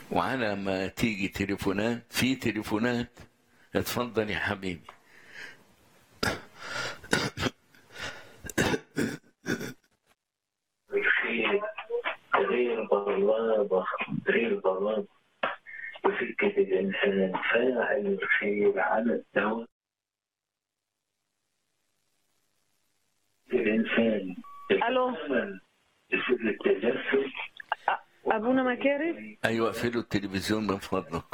وعلى ما تيجي تليفونات في تليفونات اتفضل يا حبيبي الخير غير بلابة غير بلابة وفكرة الإنسان فاعل الخير على الدوام الإنسان ألو. يتأمل بسر التجسد ابونا مكارم ايوه اقفلوا التلفزيون من فضلك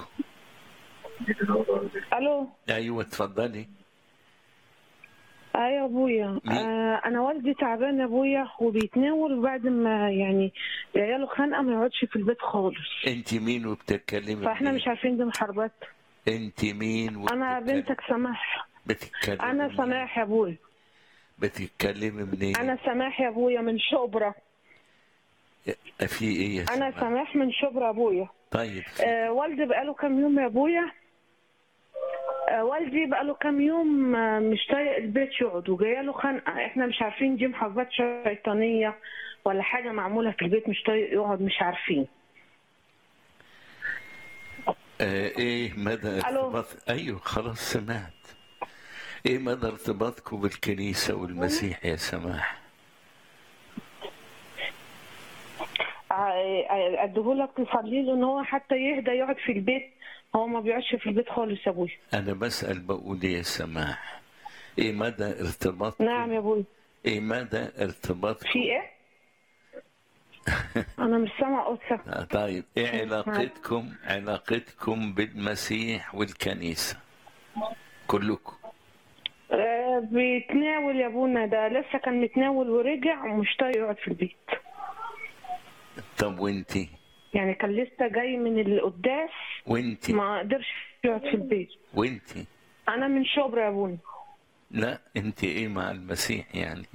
الو ايوه اتفضلي ايوه يا ابويا مين؟ آه انا والدي تعبان يا ابويا وبيتناول وبعد ما يعني عياله خانقه ما يقعدش في البيت خالص انت مين وبتتكلمي فاحنا منين؟ مش عارفين دي محاربات انت مين انا وبتتكلمي- بنتك سماح بتتكلمي انا منين؟ سماح يا ابويا بتتكلمي منين انا سماح يا ابويا من شبرا في ايه يا انا سماح؟ سماح من شبرا يا ابويا طيب آه والدي بقاله كام يوم يا ابويا آه والدي بقاله كام يوم آه مش طايق البيت يقعد وجايه له خنقه احنا مش عارفين دي محافظات شيطانيه ولا حاجه معموله في البيت مش طايق يقعد مش عارفين آه ايه مدى ألو. ارتباط ايوه خلاص سمعت ايه مدى ارتباطكم بالكنيسه والمسيح يا سماح اديهولك تصلي له ان هو حتى يهدى يقعد في البيت هو ما بيقعدش في البيت خالص يا ابويا انا بسال بقول إيه يا سماح ايه مدى ارتباطكم نعم يا ابويا ايه مدى ارتباطكم في ايه انا مش سامع قدسك آه، طيب ايه علاقتكم علاقتكم بالمسيح والكنيسه كلكم آه بيتناول يا ابونا ده لسه كان متناول ورجع ومش طايق يقعد في البيت طب وانتي يعني كان لسه جاي من القداس وانتي ما قدرش يقعد في البيت وانتي انا من شبرا يا ابونا لا انت ايه مع المسيح يعني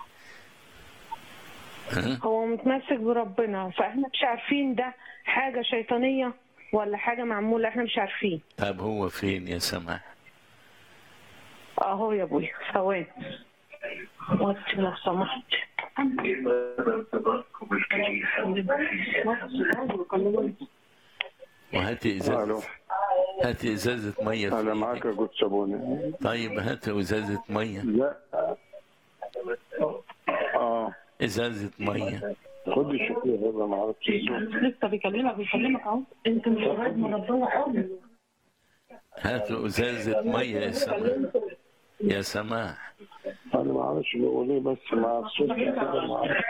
ها؟ هو متمسك بربنا فاحنا مش عارفين ده حاجه شيطانيه ولا حاجه معموله احنا مش عارفين طب هو فين يا سماح اهو يا ابويا ثواني وقت لو سمحت إيه مدى ارتباطكم بالكنيسة وهاتي الو ازازه هاتي ازازه ميه في انا معاك إيدك. يا جود صابوني طيب هاتي ازازه ميه لا اه ازازه ميه خد الشكل هذا ما اعرفش الصوت. لسه بيكلمك بيكلمك اهو انت مش قريب من ربنا خالص هاتوا ازازه ميه يا سماح يا سماح انا ما اعرفش بقول ايه بس مع الصوت كده ما اعرفش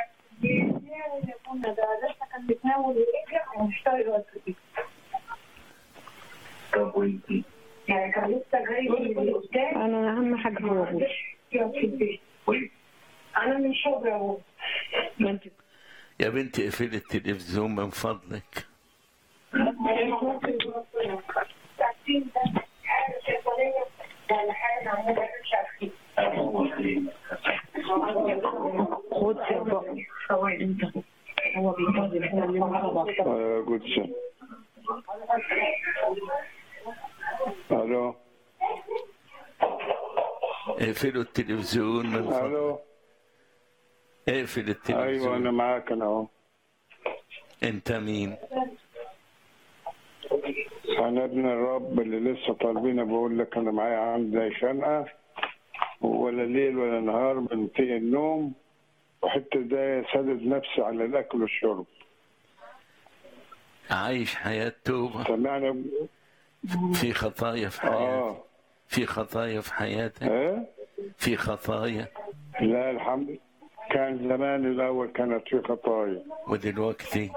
طب وانتي انا اهم حاجه هو ابويا وانتي انا من شبرا يا ابويا ما انت يا بنتي اقفلي التلفزيون من فضلك هو فين خد يا بابا ثواني انت هو بيكلم احنا اللي مع بعض آه، يا جود سن الو اقفلوا التلفزيون من فضلك الو اقفل ايوه انا التلفزيون معاك انا اهو انت مين انا ابن الرب اللي لسه طالبين بقول لك انا معايا عندي خنقه ولا ليل ولا نهار بنتهي النوم وحتى ده سدد نفسي على الاكل والشرب عايش حياه توبه سمعنا في خطايا في حياتك اه في خطايا في حياتك ايه في خطايا لا الحمد كان زمان الاول كانت في خطايا ودلوقتي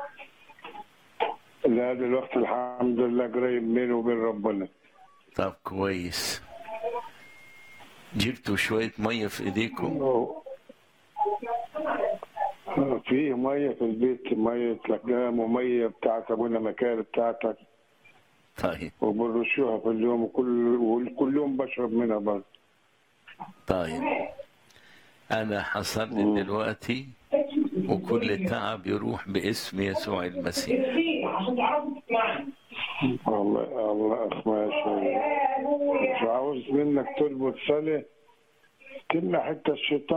لا دلوقتي الحمد لله قريب بيني وبين ربنا طب كويس جبتوا شوية مية في ايديكم في ميه في البيت ميه لقام وميه بتاعت ابونا مكان بتاعتك طيب وبرشوها في اليوم وكل وكل يوم بشرب منها برضه طيب انا حصل لي دلوقتي وكل تعب يروح باسم يسوع المسيح الله الله اخ ماشي مش عاوز منك تربط صلاه تمنع حتى الشيطان